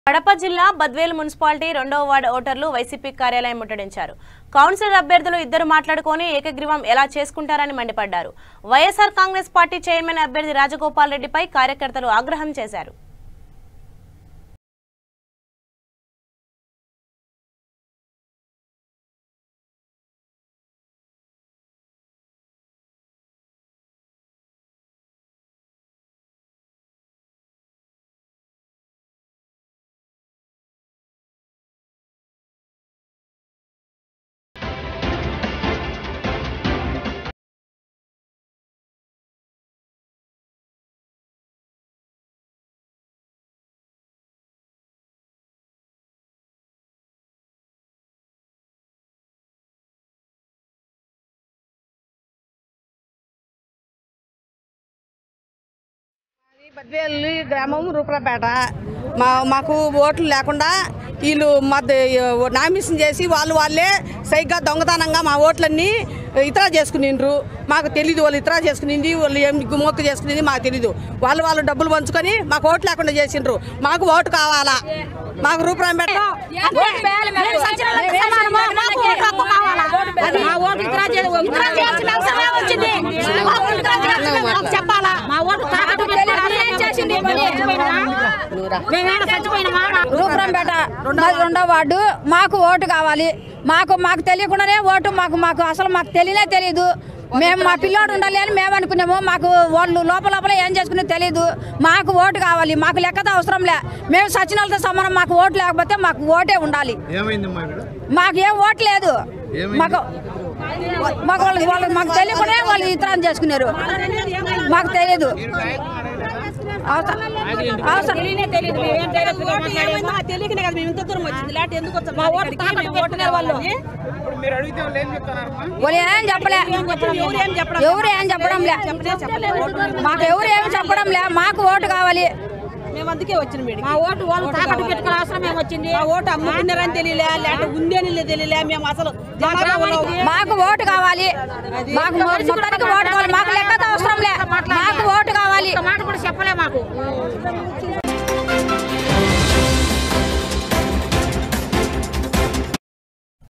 కడప జిల్లా బద్వేలు మున్సిపాలిటీ రెండవ వార్డు ఓటర్లు వైసీపీ కార్యాలయం ముట్టడించారు కౌన్సిలర్ అభ్యర్థులు ఇద్దరు మాట్లాడుకొని ఏకగ్రీవం ఎలా చేసుకుంటారని మండిపడ్డారు వైఎస్ఆర్ కాంగ్రెస్ పార్టీ చైర్మన్ అభ్యర్థి రాజగోపాల్ రెడ్డిపై కార్యకర్తలు ఆగ్రహం చేశారు బద్వేలు గ్రామం రూపరాపేట మా మాకు ఓట్లు లేకుండా వీళ్ళు మధ్య నామినేషన్ చేసి వాళ్ళు వాళ్ళే సరిగ్గా దొంగతనంగా మా ఓట్లన్నీ ఇతరా చేసుకునిండ్రు మాకు తెలీదు వాళ్ళు ఇతరా చేసుకునింది వాళ్ళు ఏం గుమ్మొక్క చేసుకునింది మాకు తెలీదు వాళ్ళు వాళ్ళు డబ్బులు పంచుకొని మాకు ఓట్లు లేకుండా చేసిండ్రు మాకు ఓటు కావాలా మాకు రూపరాపేట చెప్పాలా మా ఓటు తాకట్టు పెట్టుకోవాలి. ఏం చేసింది? ఏం చేసిపోయినా? మేమేమైనా చచ్చిపోయినామా? రూపురంపేట మాది రెండో వార్డు మాకు ఓటు కావాలి మాకు మాకు తెలియకుండానే ఓటు మాకు మాకు అసలు మాకు తెలియనే తెలియదు మేము మా పిల్లోడు ఉండాలి అని మేము అనుకున్నాము మాకు వాళ్ళు లోపల లోపల ఏం చేసుకునే తెలియదు మాకు ఓటు కావాలి మాకు లెక్కతో అవసరం లే మేము సచినాలతో సమానం మాకు ఓటు లేకపోతే మాకు ఓటే ఉండాలి ఏమైందమ్మా ఇప్పుడు మాకు ఏం ఓటు లేదు ఏమైంది? మాకు మాకు వాళ్ళు వాళ్ళు మాకు తెలియకుండా వాళ్ళు ఇతరం చేసుకున్నారు మాకు తెలియదు అవసరం అవసరం తెలియకనే కదా మేము ఇంత దూరం వచ్చింది లేకపోతే ఎందుకు వచ్చాం మా ఓటు తాకట్టు పెట్టుకునే వాళ్ళు వాళ్ళు ఏం చెప్పలే ఎవరు ఏం చెప్పడం ఎవరు ఏం చెప్పడం లే మాకు ఎవరు ఏమి చెప్పడం లే మాకు ఓటు కావాలి మేము అందుకే వచ్చిన మీడికి మా ఓటు వాళ్ళు తాకట్టు పెట్టుకునే అవసరం ఏమొచ్చింది మా ఓటు అమ్ముకున్నారని తెలియలే లేకపోతే ఉందేని తెలియలే మేము అసలు జనాభాలో మాకు ఓటు కావాలి మాకు మొ- మొత్తానికి ఓటు కావాలి మాకు లెక్కతో అవసరం లే మాకు ఓటు కావాలి ఒక్క మాట కూడా చెప్పలే మాకు